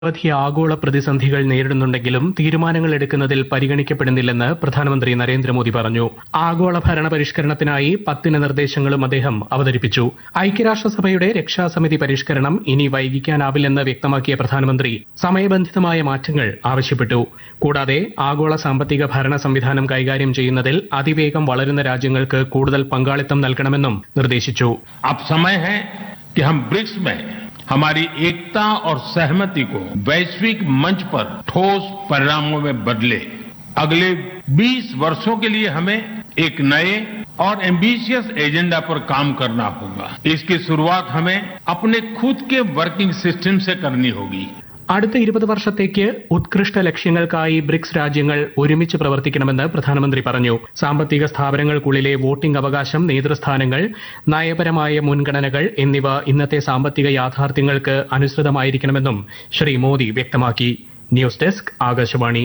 നിരവധി ആഗോള പ്രതിസന്ധികൾ നേരിടുന്നുണ്ടെങ്കിലും തീരുമാനങ്ങൾ എടുക്കുന്നതിൽ പരിഗണിക്കപ്പെടുന്നില്ലെന്ന് പ്രധാനമന്ത്രി നരേന്ദ്രമോദി പറഞ്ഞു ആഗോള ഭരണ പരിഷ്കരണത്തിനായി പത്തിന് നിർദ്ദേശങ്ങളും അദ്ദേഹം അവതരിപ്പിച്ചു ഐക്യരാഷ്ട്രസഭയുടെ രക്ഷാസമിതി പരിഷ്കരണം ഇനി വൈകിക്കാനാവില്ലെന്ന് വ്യക്തമാക്കിയ പ്രധാനമന്ത്രി സമയബന്ധിതമായ മാറ്റങ്ങൾ ആവശ്യപ്പെട്ടു കൂടാതെ ആഗോള സാമ്പത്തിക ഭരണ സംവിധാനം കൈകാര്യം ചെയ്യുന്നതിൽ അതിവേഗം വളരുന്ന രാജ്യങ്ങൾക്ക് കൂടുതൽ പങ്കാളിത്തം നൽകണമെന്നും നിർദ്ദേശിച്ചു अब समय है कि हम ब्रिक्स में हमारी एकता और सहमति को वैश्विक मंच पर ठोस परिणामों में बदले अगले 20 वर्षों के लिए हमें एक नए और एम्बिशियस एजेंडा पर काम करना होगा इसकी शुरुआत हमें अपने खुद के वर्किंग सिस्टम से करनी होगी അടുത്ത ഇരുപത് വർഷത്തേക്ക് ഉത്കൃഷ്ട ലക്ഷ്യങ്ങൾക്കായി ബ്രിക്സ് രാജ്യങ്ങൾ ഒരുമിച്ച് പ്രവർത്തിക്കണമെന്ന് പ്രധാനമന്ത്രി പറഞ്ഞു സാമ്പത്തിക സ്ഥാപനങ്ങൾക്കുള്ളിലെ വോട്ടിംഗ് അവകാശം നേതൃസ്ഥാനങ്ങൾ നയപരമായ മുൻഗണനകൾ എന്നിവ ഇന്നത്തെ സാമ്പത്തിക യാഥാർത്ഥ്യങ്ങൾക്ക് അനുസൃതമായിരിക്കണമെന്നും ശ്രീ മോദി വ്യക്തമാക്കി ന്യൂസ് ഡെസ്ക് ആകാശവാണി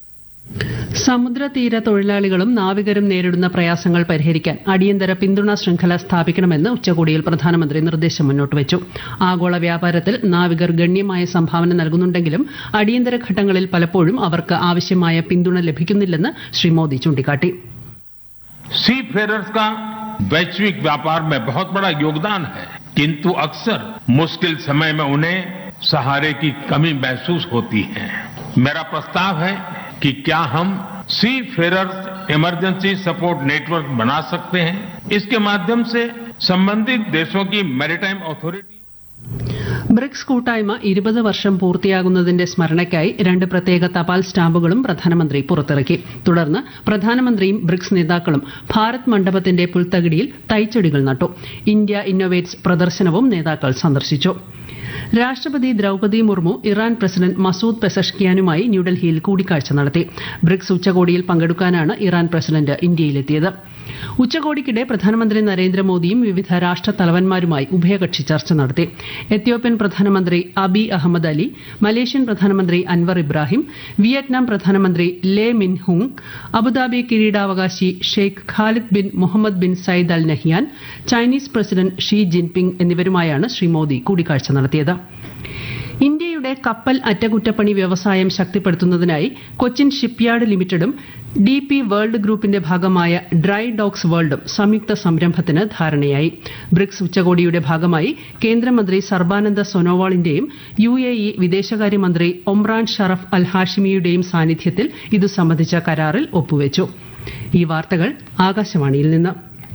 സമുദ്രതീര തൊഴിലാളികളും നാവികരും നേരിടുന്ന പ്രയാസങ്ങൾ പരിഹരിക്കാൻ അടിയന്തര പിന്തുണ ശൃംഖല സ്ഥാപിക്കണമെന്ന് ഉച്ചകോടിയിൽ പ്രധാനമന്ത്രി നിർദ്ദേശം മുന്നോട്ട് വെച്ചു ആഗോള വ്യാപാരത്തിൽ നാവികർ ഗണ്യമായ സംഭാവന നൽകുന്നുണ്ടെങ്കിലും അടിയന്തര ഘട്ടങ്ങളിൽ പലപ്പോഴും അവർക്ക് ആവശ്യമായ പിന്തുണ ലഭിക്കുന്നില്ലെന്ന് ശ്രീ മോദി ചൂണ്ടിക്കാട്ടി सी फेरर्स का वैश्विक व्यापार में बहुत बड़ा योगदान है किंतु अक्सर मुश्किल समय में उन्हें सहारे की कमी महसूस होती है मेरा प्रस्ताव है कि क्या हम seafarers emergency support network बना सकते हैं इसके माध्यम से संबंधित देशों की मैरिटाइम अथॉरिटी ബ്രിക്സ് കൂട്ടായ്മ ഇരുപത് വർഷം പൂർത്തിയാകുന്നതിന്റെ സ്മരണയ്ക്കായി രണ്ട് പ്രത്യേക തപാൽ സ്റ്റാമ്പുകളും പ്രധാനമന്ത്രി പുറത്തിറക്കി തുടർന്ന് പ്രധാനമന്ത്രിയും ബ്രിക്സ് നേതാക്കളും ഭാരത് മണ്ഡപത്തിന്റെ പുൽത്തകിടിയിൽ തൈച്ചെടികൾ നട്ടു ഇന്ത്യ ഇന്നൊവേറ്റ്സ് പ്രദർശനവും നേതാക്കൾ സന്ദർശിച്ചു രാഷ്ട്രപതി Droupadi Murmu Iran president Masoud പെസഷ്കിയാനുമായി ന്യൂഡൽഹിയിൽ കൂടിക്കാഴ്ച നടത്തി ബ്രിക്സ് ഉച്ചകോടിയിൽ പങ്കെടുക്കാനാണ് ഇറാൻ പ്രസിഡന്റ് ഇന്ത്യയിലെത്തിയത് ഉച്ചകോടിക്കിടെ പ്രധാനമന്ത്രി നരേന്ദ്രമോദിയും വിവിധ രാഷ്ട്ര തലവന്മാരുമായി ഉഭയകക്ഷി ചർച്ച നടത്തി എത്യോപ്യൻ പ്രധാനമന്ത്രി അബി അഹമ്മദ് അലി മലേഷ്യൻ പ്രധാനമന്ത്രി അൻവർ ഇബ്രാഹിം വിയറ്റ്നാം പ്രധാനമന്ത്രി ലേ മിൻ ഹുങ് അബുദാബി കിരീടാവകാശി Sheikh Khalid bin Mohammed bin Zayed al Nahyan Chinese president Xi Jinping എന്നിവരുമായാണ് ശ്രീ മോദി കൂടിക്കാഴ്ച നടത്തിയത് ഇന്ത്യയുടെ കപ്പൽ അറ്റകുറ്റപ്പണി വ്യവസായം ശക്തിപ്പെടുത്തുന്നതിനായി കൊച്ചിൻ ഷിപ്പ്യാർഡ് ലിമിറ്റഡും ഡി പി വേൾഡ് ഗ്രൂപ്പിന്റെ ഭാഗമായ ഡ്രൈ ഡോക്സ് വേൾഡും സംയുക്ത സംരംഭത്തിന് ധാരണയായി ബ്രിക്സ് ഉച്ചകോടിയുടെ ഭാഗമായി കേന്ദ്രമന്ത്രി സർബാനന്ദ സൊനോവാളിന്റെയും യു എ ഇ വിദേശകാര്യമന്ത്രി ഒമ്രാൻ ഷറഫ് അൽ ഹാഷിമിയുടെയും സാന്നിധ്യത്തിൽ ഇതു സംബന്ധിച്ച കരാറിൽ ഒപ്പുവച്ചു ഈ വാർത്തകൾ ആകാശവാണിയിൽ നിന്ന്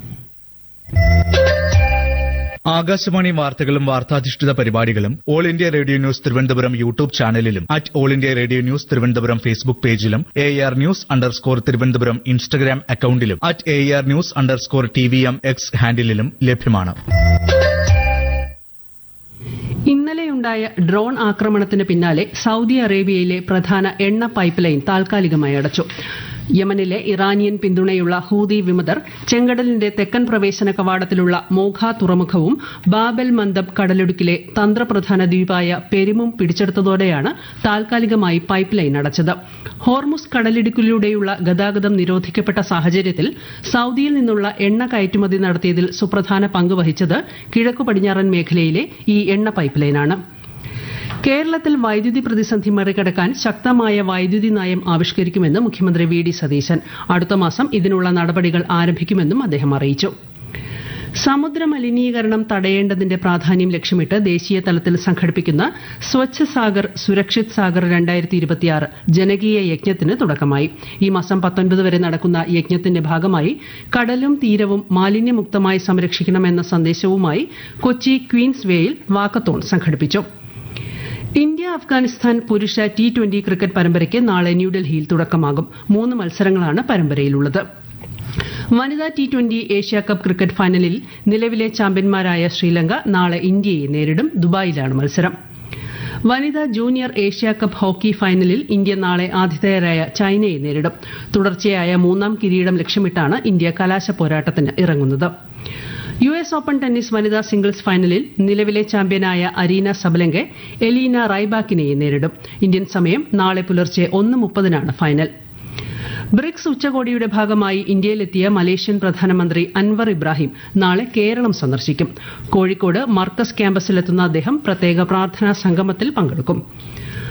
ആകാശവാണി വാർത്തകളും വാർത്താധിഷ്ഠിത പരിപാടികളും all India radio news Thiruvananthapuram YouTube ചാനലിലും at all India radio news Thiruvananthapuram Facebook പേജിലും A R news underscore Thiruvananthapuram Instagram അക്കൌണ്ടിലും at A R news underscore T V M X ഹാൻഡിലും ലഭ്യമാണ് ഇന്നലെയുണ്ടായ ഡ്രോൺ ആക്രമണത്തിന് പിന്നാലെ സൌദി അറേബ്യയിലെ പ്രധാന എണ്ണ പൈപ്പ് ലൈൻ താൽക്കാലികമായി അടച്ചു യമനിലെ ഇറാനിയൻ പിന്തുണയുള്ള ഹൂതി വിമതർ ചെങ്കടലിന്റെ തെക്കൻ പ്രവേശന കവാടത്തിലുള്ള മോഖ തുറമുഖവും ബാബൽ മന്ദബ് കടലിടുക്കിലെ തന്ത്രപ്രധാന ദ്വീപായ പെരുമും പിടിച്ചെടുത്തതോടെയാണ് താൽക്കാലികമായി പൈപ്പ് ലൈൻ അടച്ചത് ഹോർമുസ് കടലിടുക്കിലൂടെയുള്ള ഗതാഗതം നിരോധിക്കപ്പെട്ട സാഹചര്യത്തിൽ സൌദിയിൽ നിന്നുള്ള എണ്ണ കയറ്റുമതി നടത്തിയതിൽ സുപ്രധാന പങ്ക് വഹിച്ചത് കിഴക്കു പടിഞ്ഞാറൻ മേഖലയിലെ ഈ എണ്ണ പൈപ്പ് ലൈനാണ് കേരളത്തിൽ വൈദ്യുതി പ്രതിസന്ധി മറികടക്കാൻ ശക്തമായ വൈദ്യുതി നയം ആവിഷ്കരിക്കുമെന്ന് മുഖ്യമന്ത്രി വി ഡി സതീശൻ അടുത്ത മാസം ഇതിനുള്ള നടപടികൾ ആരംഭിക്കുമെന്നും അദ്ദേഹം അറിയിച്ചു സമുദ്ര മലിനീകരണം തടയേണ്ടതിന്റെ പ്രാധാന്യം ലക്ഷ്യമിട്ട് ദേശീയ തലത്തിൽ സംഘടിപ്പിക്കുന്ന സ്വച്ഛ് സാഗർ സുരക്ഷിത് സാഗർ രണ്ടായിരത്തി ഇരുപത്തിയാറ് ജനകീയ യജ്ഞത്തിന് തുടക്കമായി ഈ മാസം പത്തൊൻപത് വരെ നടക്കുന്ന യജ്ഞത്തിന്റെ ഭാഗമായി കടലും തീരവും മാലിന്യമുക്തമായി സംരക്ഷിക്കണമെന്ന സന്ദേശവുമായി കൊച്ചി ക്വീൻസ് വേയിൽ വാക്കത്തോൺ സംഘടിപ്പിച്ചു ഇന്ത്യ അഫ്ഗാനിസ്ഥാൻ പുരുഷ ടി ട്വന്റി ക്രിക്കറ്റ് പരമ്പരയ്ക്ക് നാളെ ന്യൂഡൽഹിയിൽ തുടക്കമാകും മൂന്ന് മത്സരങ്ങളാണ് പരമ്പരയിലുള്ളത് വനിതാ T twenty Asia cup cricket ഫൈനലിൽ നിലവിലെ ചാമ്പ്യന്മാരായ ശ്രീലങ്ക നാളെ ഇന്ത്യയെ നേരിടും ദുബായിലാണ് മത്സരം വനിതാ ജൂനിയർ ഏഷ്യ കപ്പ് ഹോക്കി ഫൈനലിൽ ഇന്ത്യ നാളെ ആതിഥേയരായ ചൈനയെ നേരിടും തുടർച്ചയായ മൂന്നാം കിരീടം ലക്ഷ്യമിട്ടാണ് ഇന്ത്യ കലാശ പോരാട്ടത്തിന് ഇറങ്ങുന്നത് യു എസ് ഓപ്പൺ ടെന്നീസ് വനിതാ സിംഗിൾസ് ഫൈനലിൽ നിലവിലെ ചാമ്പ്യനായ അരീന സബലങ്കെ എലീന റൈബാക്കിനെയെ നേരിടും ഇന്ത്യൻ സമയം നാളെ പുലർച്ചെ ഒന്ന് മുപ്പതിനാണ് ഫൈനൽ ബ്രിക്സ് ഉച്ചകോടിയുടെ ഭാഗമായി ഇന്ത്യയിലെത്തിയ മലേഷ്യൻ പ്രധാനമന്ത്രി അൻവർ ഇബ്രാഹിം നാളെ കേരളം സന്ദർശിക്കും കോഴിക്കോട് മർക്കസ് ക്യാമ്പസിലെത്തുന്ന അദ്ദേഹം പ്രത്യേക പ്രാർത്ഥനാ സംഗമത്തിൽ പങ്കെടുക്കും